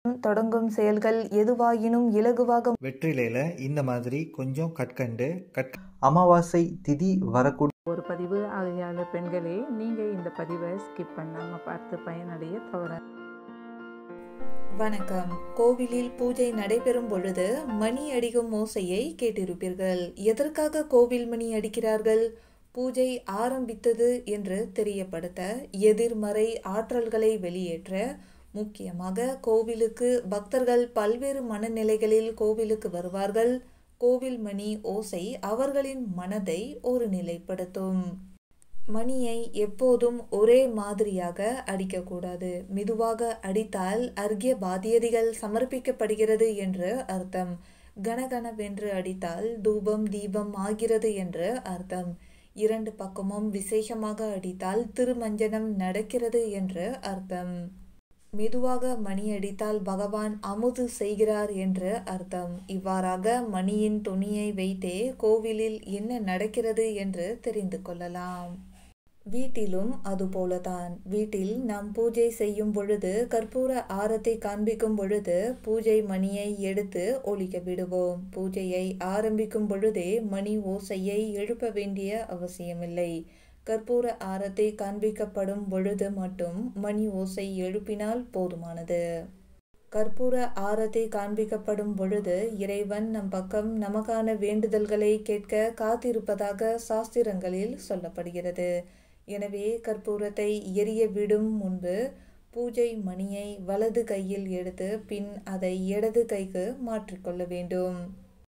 தொடங்கும் செயல்கள் எதுவாயினும் இலகுவாக வெற்றிலையில் இந்த மாதிரி கொஞ்சம் கற்கண்டு கற் அமாவாசை திதி வரக்கூடிய ஒரு பதிவு ஆகையால் பெண்களே நீங்கள் இந்த பதிவை ஸ்கிப் பண்ணாமல் பார்த்து பயனடைய தவற வணக்கம் கோவிலில் பூஜை நடைபெறும் பொழுது மணி அடிக்கும் ஓசையை கேட்டிருப்பீர்கள் எதற்காக கோவில் மணி அடிக்கிறார்கள் பூஜை ஆரம்பித்தது என்று தெரியப்படுத்த எதிர்மறை ஆற்றல்களை வெளியேற்ற முக்கியமாக கோவிலுக்கு பக்தர்கள் பல்வேறு மனநிலைகளில் கோவிலுக்கு வருவார்கள் கோவில் மணி ஓசை அவர்களின் மனதை ஒரு நிலைப்படுத்தும் மணியை எப்போதும் ஒரே மாதிரியாக அடிக்கக்கூடாது மெதுவாக அடித்தால் அர்க்கிய பாத்தியதிகள் சமர்ப்பிக்கப்படுகிறது என்று அர்த்தம் கனகனவென்று அடித்தால் தூபம் தீபம் ஆகிறது என்று அர்த்தம் இரண்டு பக்கமும் விசேஷமாக அடித்தால் திருமஞ்சனம் நடக்கிறது என்று அர்த்தம் மெதுவாக மணி அடித்தால் பகவான் அமுது செய்கிறார் என்று அர்த்தம் இவ்வாறாக மணியின் துணியை வைத்தே கோவிலில் என்ன நடக்கிறது என்று தெரிந்து கொள்ளலாம் வீட்டிலும் அதுபோலதான் வீட்டில் நாம் பூஜை செய்யும் பொழுது கற்பூர ஆரத்தை காண்பிக்கும் பொழுது பூஜை மணியை எடுத்து ஒழிக்க விடுவோம் பூஜையை ஆரம்பிக்கும் பொழுதே மணி ஓசையை எழுப்ப வேண்டிய அவசியமில்லை கற்பூர ஆரத்தை காண்பிக்கப்படும் பொழுது மட்டும் மணி ஓசை எழுப்பினால் போதுமானது கற்பூர ஆரத்தை காண்பிக்கப்படும் பொழுது இறைவன் நம் பக்கம் நமக்கான வேண்டுதல்களை கேட்க காத்திருப்பதாக சாஸ்திரங்களில் சொல்லப்படுகிறது எனவே கற்பூரத்தை எரிய விடும் முன்பு பூஜை மணியை வலது கையில் எடுத்து பின் அதை இடது கைக்கு மாற்றிக்கொள்ள வேண்டும்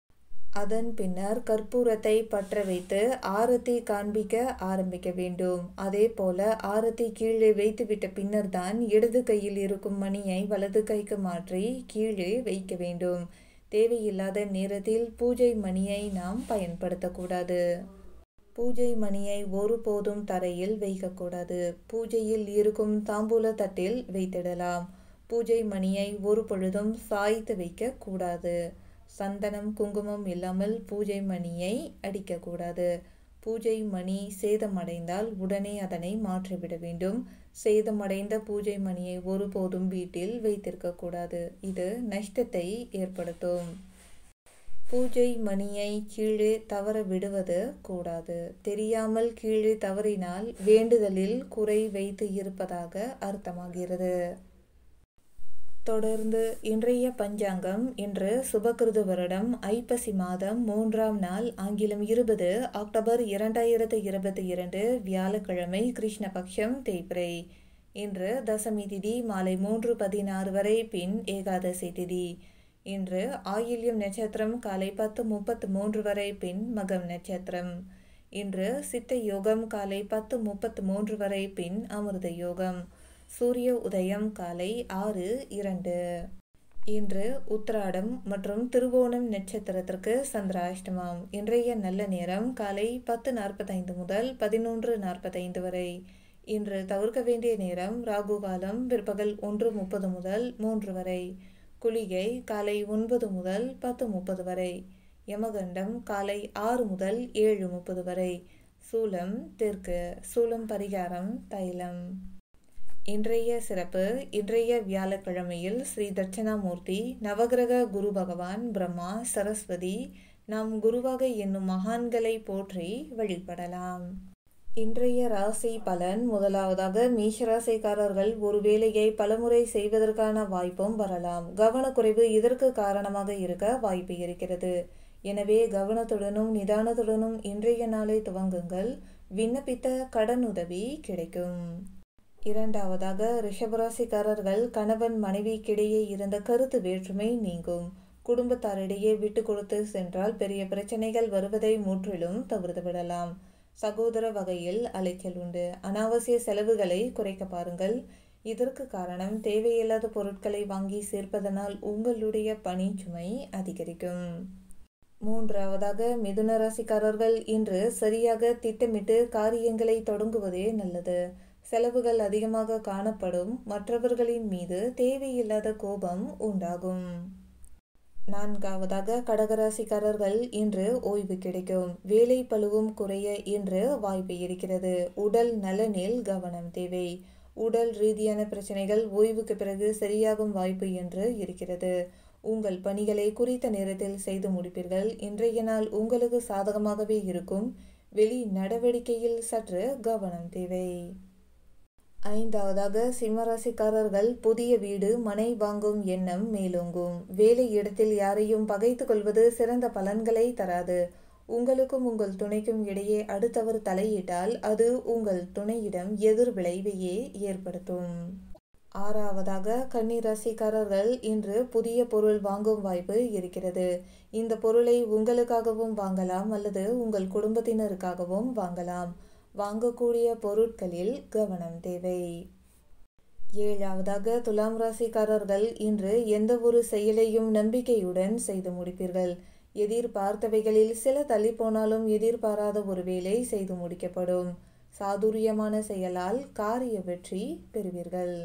அதன் பின்னர் கற்பூரத்தை பற்ற வைத்து ஆரத்தி காண்பிக்க ஆரம்பிக்க வேண்டும் அதே போல ஆரத்தி கீழே வைத்துவிட்ட பின்னர் தான் இடது கையில் இருக்கும் மணியை வலது கைக்கு மாற்றி கீழே வைக்க வேண்டும் தேவையில்லாத நேரத்தில் பூஜை மணியை நாம் பயன்படுத்தக்கூடாது பூஜை மணியை ஒருபோதும் தரையில் வைக்கக்கூடாது பூஜையில் இருக்கும் தாம்பூல தட்டில் வைத்திடலாம் பூஜை மணியை ஒரு பொழுதும் சாய்த்து வைக்க கூடாது சந்தனம் குங்குமம் இல்லாமல் பூஜை மணியை அடிக்கக்கூடாது பூஜை மணி சேதமடைந்தால் உடனே அதனை மாற்றிவிட வேண்டும் சேதமடைந்த பூஜை மணியை ஒருபோதும் வீட்டில் வைத்திருக்கக்கூடாது இது நஷ்டத்தை ஏற்படுத்தும் பூஜை மணியை கீழே தவற விடுவது கூடாது தெரியாமல் கீழே தவறினால் வேண்டுதலில் குறை வைத்து இருப்பதாக அர்த்தமாகிறது தொடர்ந்து இன்றைய பஞ்சாங்கம் இன்று சுபகிருது வருடம் ஐப்பசி மாதம் மூன்றாம் நாள் ஆங்கிலம் இருபது அக்டோபர் இரண்டாயிரத்து இருபத்தி இரண்டு வியாழக்கிழமை கிருஷ்ணபக்ஷம் தேய்பிரை இன்று தசமி திதி மாலை மூன்று பதினாறு வரை பின் ஏகாதசி திதி இன்று ஆயில்யம் நட்சத்திரம் காலை பத்து முப்பத்து மூன்று வரை பின் மகம் நட்சத்திரம் இன்று சித்த யோகம் காலை பத்து முப்பத்து மூன்று வரை பின் அமிர்த யோகம் சூரிய உதயம் காலை ஆறு இரண்டு இன்று உத்திராடம் மற்றும் திருவோணம் நட்சத்திரத்திற்கு சந்திராஷ்டமம் இன்றைய நல்ல நேரம் காலை பத்து நாற்பத்தைந்து முதல் பதினொன்று நாற்பத்தைந்து வரை இன்று தவிர்க்க வேண்டிய நேரம் ராகு காலம் பிற்பகல் ஒன்று முப்பது முதல் மூன்று வரை குளிகை காலை ஒன்பது முதல் பத்து முப்பது வரை யமகண்டம் காலை ஆறு முதல் ஏழு முப்பது வரை சூலம் தெற்கு சூலம் பரிகாரம் தைலம் இன்றைய சிறப்பு இன்றைய வியாழக்கிழமையில் ஸ்ரீ தட்சணாமூர்த்தி நவகிரக குரு பகவான் பிரம்மா சரஸ்வதி நாம் குருவாக என்னும் மகான்களை போற்றி வழிபடலாம் இன்றைய ராசி பலன் முதலாவதாக மீஷராசிக்காரர்கள் ஒரு வேலையை பலமுறை செய்வதற்கான வாய்ப்பும் வரலாம் கவனக்குறைவு இதற்கு காரணமாக இருக்க வாய்ப்பு இருக்கிறது எனவே கவனத்துடனும் நிதானத்துடனும் இன்றைய நாளை துவங்குங்கள் விண்ணப்பித்த கடனுதவி கிடைக்கும் இரண்டாவதாக ரிஷபராசிக்காரர்கள் கணவன் மனைவிக்கிடையே இருந்த கருத்து வேற்றுமை நீங்கும் குடும்பத்தாரிடையே விட்டு கொடுத்து சென்றால் பெரிய பிரச்சனைகள் வருவதை முற்றிலும் தவிர்த்து விடலாம் சகோதர வகையில் அலைச்சல் உண்டு அனாவசிய செலவுகளை குறைக்க பாருங்கள் இதற்கு காரணம் தேவையில்லாத பொருட்களை வாங்கி சேர்ப்பதனால் உங்களுடைய பணி சுமை அதிகரிக்கும் மூன்றாவதாக மிதுன ராசிக்காரர்கள் இன்று சரியாக திட்டமிட்டு காரியங்களை தொடங்குவதே நல்லது செலவுகள் அதிகமாக காணப்படும் மற்றவர்களின் மீது தேவையில்லாத கோபம் உண்டாகும் நான்காவதாக கடகராசிக்காரர்கள் இன்று ஓய்வு கிடைக்கும் வேலை பழுவும் குறைய இன்று வாய்ப்பு இருக்கிறது உடல் நலனில் கவனம் தேவை உடல் ரீதியான பிரச்சனைகள் ஓய்வுக்கு பிறகு சரியாகும் வாய்ப்பு என்று இருக்கிறது உங்கள் பணிகளை குறித்த நேரத்தில் செய்து முடிப்பீர்கள் இன்றைய நாள் உங்களுக்கு சாதகமாகவே இருக்கும் வெளி நடவடிக்கையில் சற்று கவனம் தேவை ஐந்தாவதாக சிம்மராசிக்காரர்கள் புதிய வீடு மனை வாங்கும் எண்ணம் மேலோங்கும் வேலை இடத்தில் யாரையும் பகைத்து கொள்வது சிறந்த பலன்களை தராது உங்களுக்கும் உங்கள் துணைக்கும் இடையே அடுத்தவர் தலையிட்டால் அது உங்கள் துணையிடம் எதிர் விளைவையே ஏற்படுத்தும் ஆறாவதாக கன்னிராசிக்காரர்கள் இன்று புதிய பொருள் வாங்கும் வாய்ப்பு இருக்கிறது இந்த பொருளை உங்களுக்காகவும் வாங்கலாம் அல்லது உங்கள் குடும்பத்தினருக்காகவும் வாங்கலாம் வாங்கக்கூடிய பொருட்களில் கவனம் தேவை ஏழாவதாக துலாம் ராசிக்காரர்கள் இன்று எந்த ஒரு செயலையும் நம்பிக்கையுடன் செய்து முடிப்பீர்கள் எதிர்பார்த்தவைகளில் சில தள்ளி போனாலும் எதிர்பாராத ஒரு வேலை செய்து முடிக்கப்படும் சாதுரியமான செயலால் காரிய வெற்றி பெறுவீர்கள்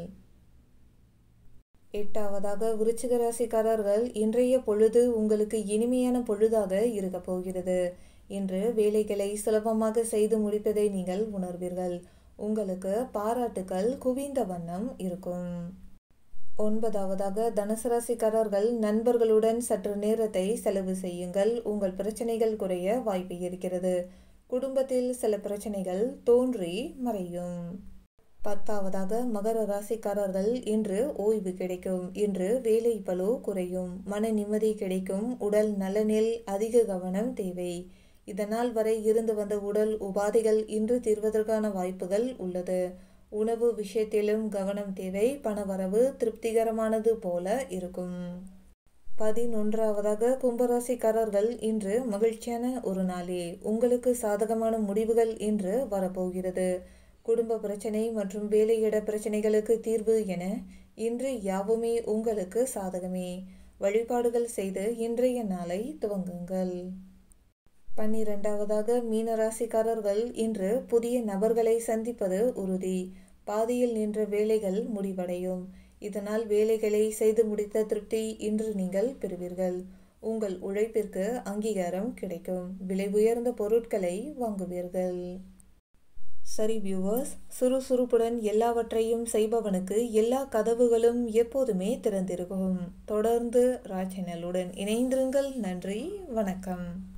எட்டாவதாக விருச்சிக ராசிக்காரர்கள் இன்றைய பொழுது உங்களுக்கு இனிமையான பொழுதாக இருக்க போகிறது இன்று வேலைகளை சுலபமாக செய்து முடிப்பதை நீங்கள் உணர்வீர்கள் உங்களுக்கு பாராட்டுக்கள் குவிந்த வண்ணம் இருக்கும் ஒன்பதாவதாக தனுசு ராசிக்காரர்கள் நண்பர்களுடன் சற்று நேரத்தை செலவு செய்யுங்கள் உங்கள் பிரச்சனைகள் குறைய வாய்ப்பு இருக்கிறது குடும்பத்தில் சில பிரச்சனைகள் தோன்றி மறையும் பத்தாவதாக மகர ராசிக்காரர்கள் இன்று ஓய்வு கிடைக்கும் இன்று வேலை பளு குறையும் மன நிம்மதி கிடைக்கும் உடல் நலனில் அதிக கவனம் தேவை இதனால் வரை இருந்து வந்த உடல் உபாதைகள் இன்று தீர்வதற்கான வாய்ப்புகள் உள்ளது உணவு விஷயத்திலும் கவனம் தேவை பணவரவு திருப்திகரமானது போல இருக்கும் பதினொன்றாவதாக கும்பராசிக்காரர்கள் இன்று மகிழ்ச்சியான ஒரு நாளே உங்களுக்கு சாதகமான முடிவுகள் இன்று வரப்போகிறது குடும்ப பிரச்சனை மற்றும் வேலையிட பிரச்சனைகளுக்கு தீர்வு என இன்று யாவுமே உங்களுக்கு சாதகமே வழிபாடுகள் செய்து இன்றைய நாளை துவங்குங்கள் பன்னிரெண்டாவதாக மீனராசிக்காரர்கள் இன்று புதிய நபர்களை சந்திப்பது உறுதி பாதியில் நின்ற வேலைகள் முடிவடையும் இதனால் வேலைகளை செய்து முடித்த திருப்தி இன்று நீங்கள் பெறுவீர்கள் உங்கள் உழைப்பிற்கு அங்கீகாரம் கிடைக்கும் விலை உயர்ந்த பொருட்களை வாங்குவீர்கள் சரி வியூவர்ஸ் சுறுசுறுப்புடன் எல்லாவற்றையும் செய்பவனுக்கு எல்லா கதவுகளும் எப்போதுமே திறந்திருக்கும் தொடர்ந்து ராஜ் சேனலுடன் இணைந்திருங்கள் நன்றி வணக்கம்